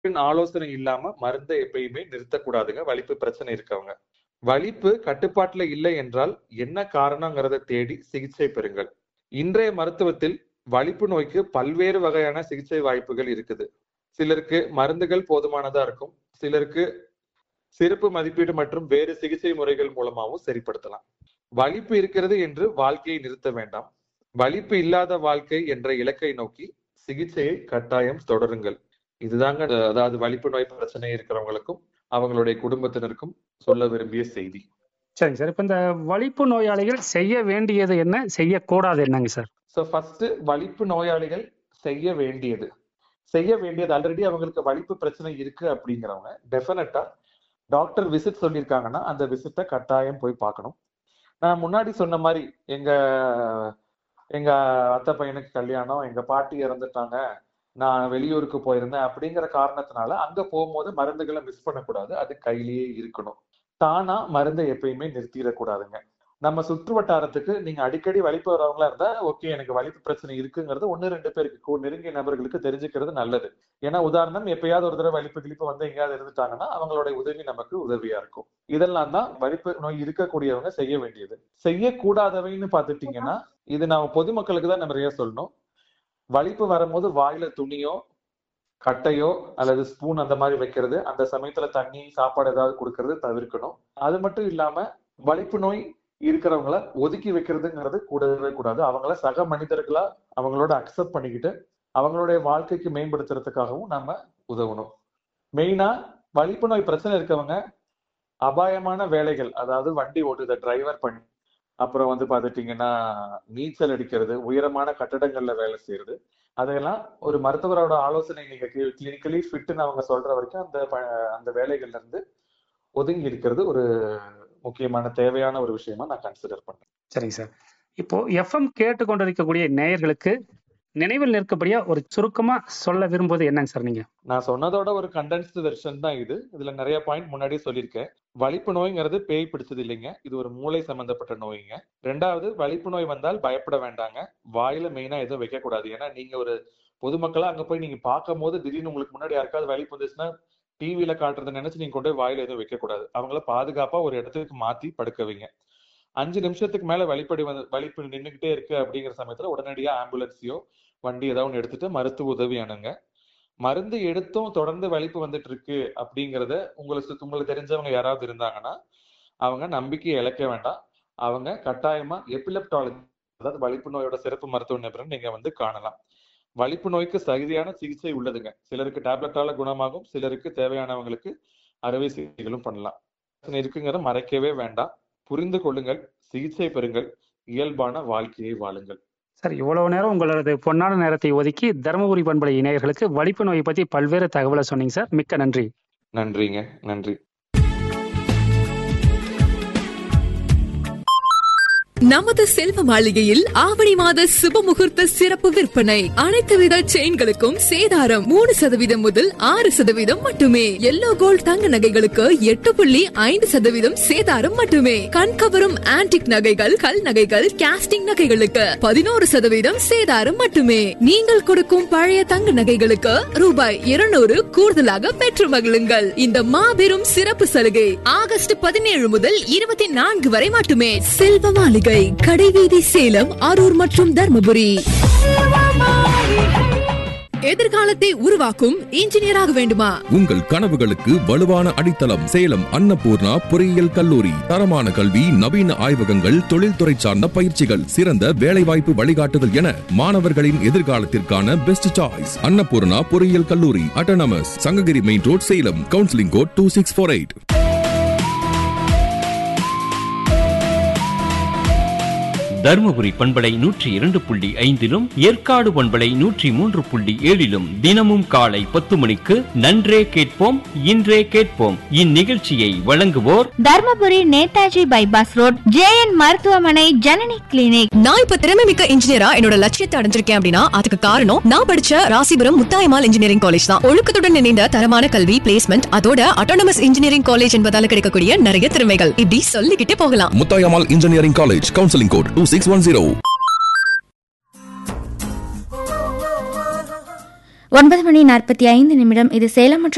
ஆலோசனை இல்லாம மருந்தை எப்பயுமே நிறுத்தக்கூடாதுங்க வலிப்பு பிரச்சனை இருக்கவங்க வலிப்பு கட்டுப்பாட்டுல இல்லை என்றால் என்ன காரணங்கிறத தேடி சிகிச்சை பெறுங்கள் இன்றைய மருத்துவத்தில் வலிப்பு நோய்க்கு பல்வேறு வகையான சிகிச்சை வாய்ப்புகள் இருக்குது சிலருக்கு மருந்துகள் போதுமானதா இருக்கும் சிலருக்கு சிறப்பு மதிப்பீடு மற்றும் வேறு சிகிச்சை முறைகள் மூலமாகவும் சரிப்படுத்தலாம் வலிப்பு இருக்கிறது என்று வாழ்க்கையை நிறுத்த வேண்டாம் வலிப்பு இல்லாத வாழ்க்கை என்ற இலக்கை நோக்கி சிகிச்சையை கட்டாயம் தொடருங்கள் இதுதாங்க அதாவது வலிப்பு நோய் பிரச்சனை இருக்கிறவங்களுக்கும் அவங்களுடைய குடும்பத்தினருக்கும் சொல்ல விரும்பிய செய்தி சரிங்க சார் இப்போ இந்த வலிப்பு நோயாளிகள் செய்ய வேண்டியது என்ன செய்யக்கூடாது என்னங்க சார் ஸோ ஃபர்ஸ்ட் வலிப்பு நோயாளிகள் செய்ய வேண்டியது செய்ய வேண்டியது ஆல்ரெடி அவங்களுக்கு வலிப்பு பிரச்சனை இருக்கு அப்படிங்கிறவங்க டெஃபினட்டா டாக்டர் விசிட் சொல்லியிருக்காங்கன்னா அந்த விசிட்டை கட்டாயம் போய் பார்க்கணும் நான் முன்னாடி சொன்ன மாதிரி எங்க எங்க அத்தை பையனுக்கு கல்யாணம் எங்க பாட்டி இறந்துட்டாங்க நான் வெளியூருக்கு போயிருந்தேன் அப்படிங்கிற காரணத்தினால அங்க போகும்போது மருந்துகளை மிஸ் பண்ணக்கூடாது அது கையிலேயே இருக்கணும் தானா மருந்தை எப்பயுமே நிறுத்திடக்கூடாதுங்க நம்ம சுற்று வட்டாரத்துக்கு நீங்க அடிக்கடி வலிப்பு வரவங்களா இருந்தா ஓகே எனக்கு வலிப்பு பிரச்சனை இருக்குங்கிறது ஒன்னு ரெண்டு பேருக்கு நெருங்கிய நபர்களுக்கு தெரிஞ்சுக்கிறது நல்லது ஏன்னா உதாரணம் எப்பயாவது ஒரு தடவை வலிப்பு கிளிப்பு வந்து எங்கேயாவது இருந்துட்டாங்கன்னா அவங்களுடைய உதவி நமக்கு உதவியா இருக்கும் இதெல்லாம் தான் வலிப்பு நோய் இருக்கக்கூடியவங்க செய்ய வேண்டியது செய்யக்கூடாதவைன்னு பார்த்துட்டீங்கன்னா இது நாம பொதுமக்களுக்கு தான் நிறைய சொல்லணும் வலிப்பு வரும்போது வாயில துணியோ கட்டையோ அல்லது ஸ்பூன் அந்த மாதிரி வைக்கிறது அந்த சமயத்துல தண்ணி சாப்பாடு ஏதாவது கொடுக்கறது தவிர்க்கணும் அது மட்டும் இல்லாம வலிப்பு நோய் இருக்கிறவங்கள ஒதுக்கி வைக்கிறதுங்கிறது கூடவே கூடாது அவங்கள சக மனிதர்களா அவங்களோட அக்செப்ட் பண்ணிக்கிட்டு அவங்களுடைய வாழ்க்கைக்கு மேம்படுத்துறதுக்காகவும் நாம உதவணும் மெயினா வலிப்பு நோய் பிரச்சனை இருக்கவங்க அபாயமான வேலைகள் அதாவது வண்டி ஓட்டுத டிரைவர் பண்ணி அப்புறம் வந்து பார்த்துட்டீங்கன்னா நீச்சல் அடிக்கிறது உயரமான கட்டடங்கள்ல வேலை செய்யறது அதையெல்லாம் ஒரு மருத்துவரோட ஆலோசனை நீங்க கிளினிக்கலி ஃபிட்னு அவங்க சொல்ற வரைக்கும் அந்த அந்த வேலைகள்ல இருந்து ஒதுங்கி இருக்கிறது ஒரு முக்கியமான தேவையான ஒரு விஷயமா நான் கன்சிடர் பண்றேன் சரிங்க சார் இப்போ எஃப்எம் கேட்டு கொண்டிருக்கக்கூடிய நேயர்களுக்கு நினைவில் நிற்கபடியா ஒரு சுருக்கமா சொல்ல விரும்புவது என்னங்க சார் நீங்க நான் சொன்னதோட ஒரு கண்டென்ஸ்டு வெர்ஷன் தான் இது இதுல நிறைய பாயிண்ட் முன்னாடியே சொல்லியிருக்கேன் வலிப்பு நோய்ங்கிறது பேய் பிடிச்சது இல்லைங்க இது ஒரு மூளை சம்பந்தப்பட்ட நோய்ங்க ரெண்டாவது வலிப்பு நோய் வந்தால் பயப்பட வேண்டாங்க வாயில மெயினா எதுவும் வைக்க கூடாது ஏன்னா நீங்க ஒரு பொதுமக்களா அங்க போய் நீங்க பார்க்கும் போது திடீர்னு உங்களுக்கு முன்னாடி யாருக்காவது வலிப்பு வந்துச்சுன்னா டிவியில காட்டுறதை நினைச்சு நீங்க கொண்டு போய் வாயில எதுவும் வைக்க கூடாது அவங்கள பாதுகாப்பா ஒரு இடத்துக்கு மாத்தி படுக்க வைங்க அஞ்சு நிமிஷத்துக்கு மேல வழிப்படி வந்து வலிப்பு நின்றுகிட்டே இருக்கு அப்படிங்கிற சமயத்துல உடனடியா ஆம்புலன்ஸையோ வண்டி ஏதாவது ஒன்று எடுத்துட்டு மருத்துவ உதவி அணுங்க மருந்து எடுத்தும் தொடர்ந்து வலிப்பு வந்துட்டு இருக்கு அப்படிங்கிறத உங்களுக்கு உங்களுக்கு தெரிஞ்சவங்க யாராவது இருந்தாங்கன்னா அவங்க நம்பிக்கையை இழக்க வேண்டாம் அவங்க கட்டாயமா எபிலெப்டாலஜி அதாவது வலிப்பு நோயோட சிறப்பு மருத்துவ நிபுணர் நீங்க வந்து காணலாம் வலிப்பு நோய்க்கு தகுதியான சிகிச்சை உள்ளதுங்க சிலருக்கு டேப்லெட்டால குணமாகும் சிலருக்கு தேவையானவங்களுக்கு அறுவை சிகிச்சைகளும் பண்ணலாம் இருக்குங்கிறத மறைக்கவே வேண்டாம் புரிந்து கொள்ளுங்கள் சிகிச்சை பெறுங்கள் இயல்பான வாழ்க்கையை வாழுங்கள் சார் இவ்வளவு நேரம் உங்களது பொன்னான நேரத்தை ஒதுக்கி தருமபுரி பண்பலை இணையர்களுக்கு வலிப்பு நோயை பத்தி பல்வேறு தகவலை சொன்னீங்க சார் மிக்க நன்றி நன்றிங்க நன்றி நமது செல்வ மாளிகையில் ஆவணி மாத சுப முகூர்த்த சிறப்பு விற்பனை அனைத்து வித செயின்களுக்கும் சேதாரம் மூணு சதவீதம் முதல் ஆறு சதவீதம் மட்டுமே எல்லோ கோல்ட் தங்க நகைகளுக்கு எட்டு புள்ளி ஐந்து சதவீதம் சேதாரம் மட்டுமே கண்கவரும் ஆன்டிக் நகைகள் கல் நகைகள் கேஸ்டிங் நகைகளுக்கு பதினோரு சதவீதம் சேதாரம் மட்டுமே நீங்கள் கொடுக்கும் பழைய தங்க நகைகளுக்கு ரூபாய் இருநூறு கூடுதலாக பெற்று மகிழுங்கள் இந்த மாபெரும் சிறப்பு சலுகை ஆகஸ்ட் பதினேழு முதல் இருபத்தி நான்கு வரை மட்டுமே செல்வ மாளிகை கடைவீதி சேலம் அரூர் மற்றும் தர்மபுரி எதிர்காலத்தை உருவாக்கும் இன்ஜினியராக வேண்டுமா உங்கள் கனவுகளுக்கு வலுவான அடித்தளம் சேலம் அன்னபூர்ணா பொறியியல் கல்லூரி தரமான கல்வி நவீன ஆய்வகங்கள் தொழில்துறை சார்ந்த பயிற்சிகள் சிறந்த வேலைவாய்ப்பு வழிகாட்டுதல் என மாணவர்களின் எதிர்காலத்திற்கான பெஸ்ட் சாய்ஸ் அன்னபூர்ணா பொறியியல் கல்லூரி autonomous Sankagiri main road Salem counselling code two six four eight Dharmapuri பண்பலை நூற்றி இரண்டு புள்ளி ஐந்திலும் ஏற்காடு பண்பலை நூற்றி மூன்று புள்ளி ஏழிலும் தினமும் காலை பத்து மணிக்கு நன்றே கேட்போம் இன்றே கேட்போம் இந்நிகழ்ச்சியை வழங்குவோர் Dharmapuri Netaji bypass road J N மருத்துவமனை ஜனனி கிளினிக் நான் இப்ப திறமை மிக்க இன்ஜினியரா என்னோட லட்சியத்தை அடைஞ்சிருக்கேன் அப்படின்னா அதுக்கு காரணம் நான் படிச்ச ராசிபுரம் முத்தாயமால் இன்ஜினியரிங் காலேஜ் தான் ஒழுக்கத்துடன் இணைந்த தரமான கல்வி பிளேஸ்மெண்ட் அதோட அட்டானமஸ் இன்ஜினியரிங் காலேஜ் என்பதால கிடைக்கக்கூடிய நிறைய திறமைகள் இப்படி சொல்லிக்கிட்டே போகலாம் Muthayammal engineering college counselling code two six one zero ஒன்பது மணி நாற்பத்தி ஐந்து நிமிடம் இது சேலம் மற்றும்